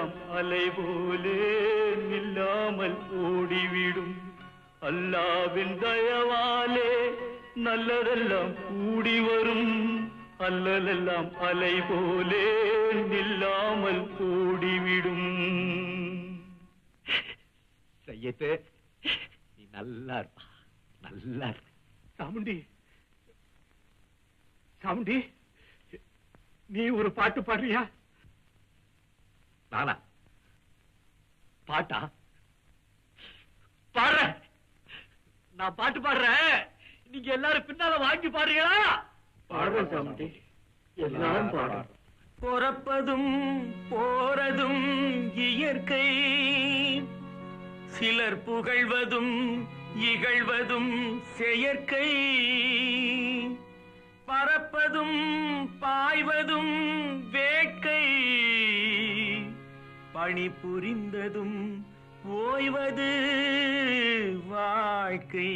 அல்லலெல்லாம் அலை போலே நில்லாமல் ஓடிவிடும் அல்லாவின் தயவாலே நல்லதெல்லாம் கூடி வரும் அல்லலெல்லாம் அலை போலே நில்லாமல் ஓடிவிடும் சையத்து நீ நல்லா இருப்பா நல்லா இருப்ப சாமுண்டி சாமுண்டி நீ ஒரு பாட்டு பாடுறியா நானா பாட்டா பாடுறேன் நான் பாட்டு பாடுறேன் நீங்க எல்லாரும் பின்னால வாங்கி பாடுறீங்களா பாடுறேன் சாமுண்டி எல்லாரும் பாடுறோம் பொறப்பதும் போறதும் இயற்கை சிலர் புகழ்வதும் இகழ்வதும் செயற்கை பறப்பதும் பாய்வதும் வேட்கை பணி புரிந்ததும் ஓய்வது வாழ்க்கை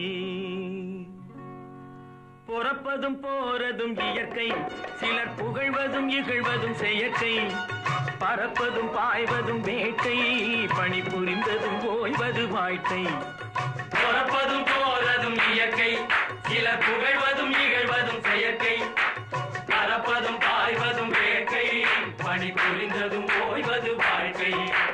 பொறப்பதும் போறதும் இயற்கை சிலர் புகழ்வதும் இகழ்வதும் செயற்கை பறப்பதும் பாய்வதும் வேட்டை பணி புரிந்ததும் ஓய்வது வாழ்க்கை பொறப்பதும் போறதும் இயற்கை சிலர் புகழ்வதும் இகழ்வதும் செயற்கை பறப்பதும் பாய்வதும் வேட்கை பணி புரிந்ததும் ஓய்வது வாழ்க்கை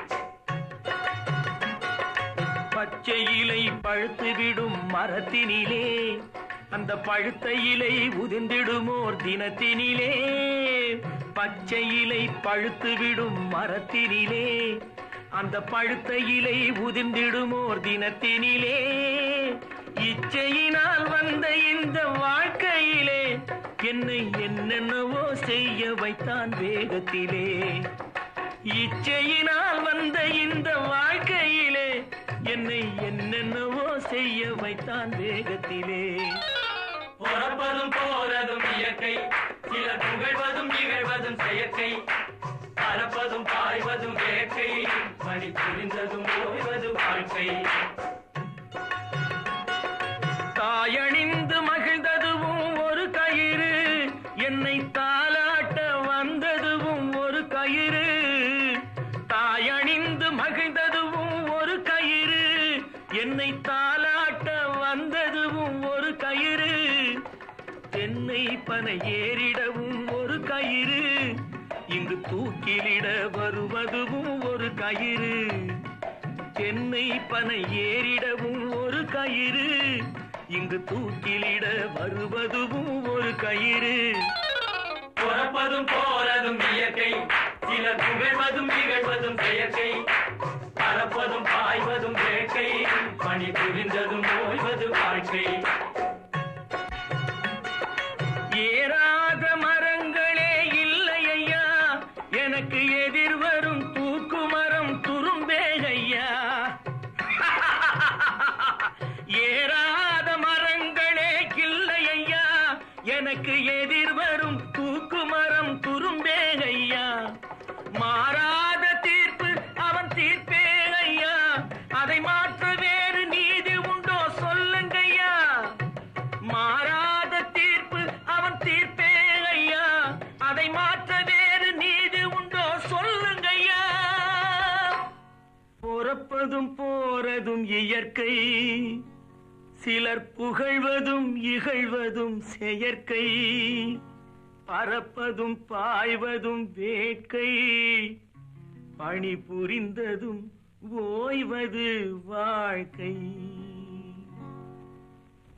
பச்சை இலை பழுத்து விடும் மரத்தினிலே அந்த பழுத்த இலை உதிர்ந்திடுமோர் தினத்தினிலே பச்சை இலை பழுத்து விடும் மரத்தினிலே அந்த பழுத்த இலை உதிர்ந்திடுமோர் தினத்தினிலே இச்சையினால் வந்த இந்த வாழ்க்கையிலே என்னை என்னென்னவோ செய்ய வைத்தான் வேகத்திலே இச்சையினால் வந்த இந்த வாழ்க்கையிலே என்னை என்னென்னவோ செய்ய வைத்தான் வேகத்திலே பொறப்பதும் போறதும் இயற்கை சிலர் புகழ்வதும் இகழ்வதும் செயற்கை பறப்பதும் பாய்வதும் வேட்கை பணி புரிந்ததும் ஓய்வது வாழ்க்கை தாயணிந்து மகிழ்ந்ததுவும் ஒரு கயிறு என்னை தாலாட்ட வந்ததுவும் ஒரு கயிறு தாயணிந்து மகிழ்ந்ததுவும் ஒரு கயிறு என்னை தாலாட்ட வந்ததுவும் ஒரு கயிறு தென்னை பனை ஏறிடவும் ஒரு கயிறு இங்கு தூக்கிலிட வருவதுவும் ஒரு கயிறு தென்னை பனை ஏறிடவும் ஒரு கயிறு இங்கு தூக்கிலிட வருவதுவும் ஒரு கயிறு பொறப்பதும் போறதும் இயற்கை சிலர் புகழ்வதும் இகழ்வதும் செயற்கை பறப்பதும் பாய்வதும் வேட்கை பணி புரிந்ததும் ஓய்வது வாழ்க்கை ஏறாத மரங்களே இல்லை ஐயா எனக்கு எதிர் வரும் தூக்கு மரம் துரும்பே ஐயா ஏறாத மரங்களே இல்லை ஐயா எனக்கு எதிர் வரும் தூக்கு மரம் துரும்பே ஐயா மாறாத தீர்ப்பு அவன் தீர்ப்பே ஐயா அதை மாற்ற வேறு நீதி உண்டோ சொல்லுங்கய்யா மாறாத தீர்ப்பு அவன் தீர்ப்பே ஐயா அதை மாற்ற வேறு நீதி உண்டோ சொல்லுங்கய்யா பொறப்பதும் போறதும் இயற்கை சிலர் புகழ்வதும் இகழ்வதும் செயற்கை பறப்பதும் பாய்வதும் வேட்கை பணி புரிந்ததும் ஓய்வது வாழ்க்கை